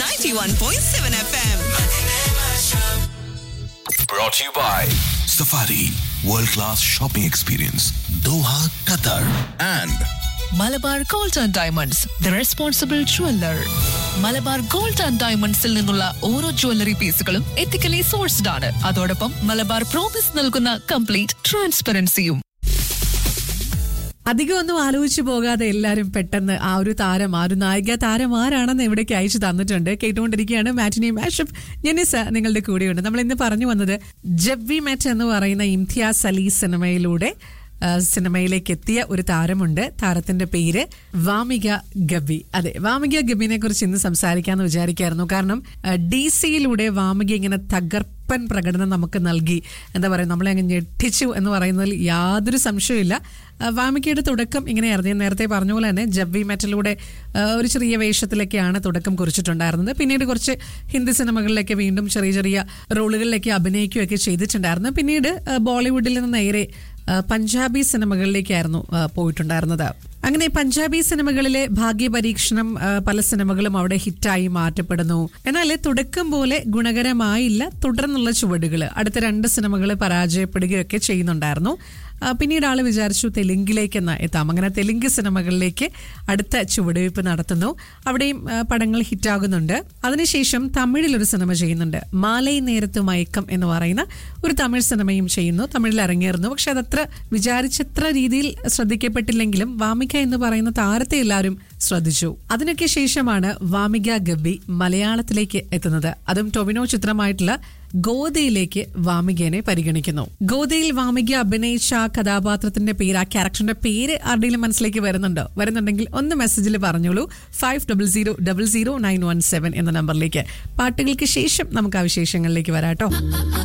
91.7 FM. Brought to you by Safari World Class Shopping Experience Doha, Qatar and Malabar Gold and Diamonds the responsible jeweller Malabar Gold and ഡയമണ്ട്സിൽ നിന്നുള്ള ഓരോ jewellery പീസുകളും ethically sourced ആണ് അതോടൊപ്പം Malabar Promise നൽകുന്ന complete ട്രാൻസ്പെറൻസിയും അധികം ഒന്നും ആലോചിച്ചു പോകാതെ എല്ലാവരും പെട്ടെന്ന് ആ ഒരു താരം ആ ഒരു നായിക താരം ആരാണെന്ന് ഇവിടേക്ക് അയച്ചു തന്നിട്ടുണ്ട് കേട്ടുകൊണ്ടിരിക്കുകയാണ് മാറ്റിനി മാഷപ്പ് ജെനിസ നിങ്ങളുടെ കൂടെയുണ്ട് നമ്മൾ ഇന്ന് പറഞ്ഞു വന്നത് ജബ്വി മെറ്റ് എന്ന് പറയുന്ന ഇംതിയാസ് അലി സിനിമയിലൂടെ ആ, സിനിമയിലേക്ക് എത്തിയ ഒരു താരമുണ്ട് താരത്തിന്റെ പേര് വാമിക ഗബി അതെ വാമിക ഗബിനെ കുറിച്ച് ഇന്ന് സംസാരിക്കാന്ന് വിചാരിക്കായിരുന്നു കാരണം ഡി സിയിലൂടെ വാമിക ഇങ്ങനെ തകർപ്പൻ പ്രകടനം നമുക്ക് നൽകി എന്താ പറയുക നമ്മളെ അങ്ങ് ഞെട്ടിച്ചു എന്ന് പറയുന്നതിൽ യാതൊരു സംശയമില്ല ആ, വാമികയുടെ തുടക്കം ഇങ്ങനെയായിരുന്നു ഞാൻ നേരത്തെ പറഞ്ഞ പോലെ തന്നെ ജബ്ബി മെറ്റലിലൂടെ ആ, ഒരു ചെറിയ വേഷത്തിലൊക്കെയാണ് തുടക്കം കുറിച്ചിട്ടുണ്ടായിരുന്നത് പിന്നീട് കുറച്ച് ഹിന്ദി സിനിമകളിലൊക്കെ വീണ്ടും ചെറിയ ചെറിയ റോളുകളിലേക്ക് അഭിനയിക്കുകയൊക്കെ ചെയ്തിട്ടുണ്ടായിരുന്നു പിന്നീട് ആ, ബോളിവുഡിൽ നിന്ന് നേരെ ആ, പഞ്ചാബി സിനിമകളിലേക്കായിരുന്നു ആ, പോയിട്ടുണ്ടായിരുന്നത് അങ്ങനെ പഞ്ചാബി സിനിമകളിലെ ഭാഗ്യപരീക്ഷണം ആ, പല സിനിമകളും അവിടെ ഹിറ്റായി മാറ്റപ്പെടുന്നു എന്നാൽ തുടക്കം പോലെ ഗുണകരമായില്ല തുടർന്നുള്ള ചുവടുകൾ അടുത്ത രണ്ട് സിനിമകൾ പരാജയപ്പെടുകയൊക്കെ ചെയ്യുന്നുണ്ടായിരുന്നു ആ, പിന്നീട് ആള് വിചാരിച്ചു തെലുങ്കിലേക്ക് എന്ന് എത്താം അങ്ങനെ തെലുങ്ക് സിനിമകളിലേക്ക് അടുത്ത ചുവടുവയ്പ് നടത്തുന്നു അവിടെയും ആ, പടങ്ങൾ ഹിറ്റാകുന്നുണ്ട് അതിനുശേഷം തമിഴിൽ ഒരു സിനിമ ചെയ്യുന്നുണ്ട് മാലൈ നേരത്ത് മയക്കം എന്ന് പറയുന്ന ഒരു തമിഴ് സിനിമയും ചെയ്യുന്നു തമിഴിൽ ഇറങ്ങിയിരുന്നു പക്ഷെ അതത്ര വിചാരിച്ചത്ര രീതിയിൽ ശ്രദ്ധിക്കപ്പെട്ടില്ലെങ്കിലും വാമിക എന്ന് പറയുന്ന താരത്തെ എല്ലാവരും ശ്രദ്ധിച്ചു അതിനൊക്കെ ശേഷമാണ് വാമിക ഗബ്ബി മലയാളത്തിലേക്ക് എത്തുന്നത് അതും ടൊവിനോ ചിത്രമായിട്ടുള്ള ഗോദയിലേക്ക് വാമികനെ പരിഗണിക്കുന്നു ഗോദയിൽ വാമിക അഭിനയിച്ച ആ കഥാപാത്രത്തിന്റെ പേര് ആ ക്യാരക്ടറിന്റെ പേര് ആരുടെയും മനസ്സിലേക്ക് വരുന്നുണ്ടോ വരുന്നുണ്ടെങ്കിൽ ഒന്ന് മെസ്സേജിൽ പറഞ്ഞോളൂ five double zero double zero nine one seven എന്ന നമ്പറിലേക്ക് പാട്ടുകൾക്ക് ശേഷം നമുക്ക് ആ വിശേഷങ്ങളിലേക്ക് വരാട്ടോ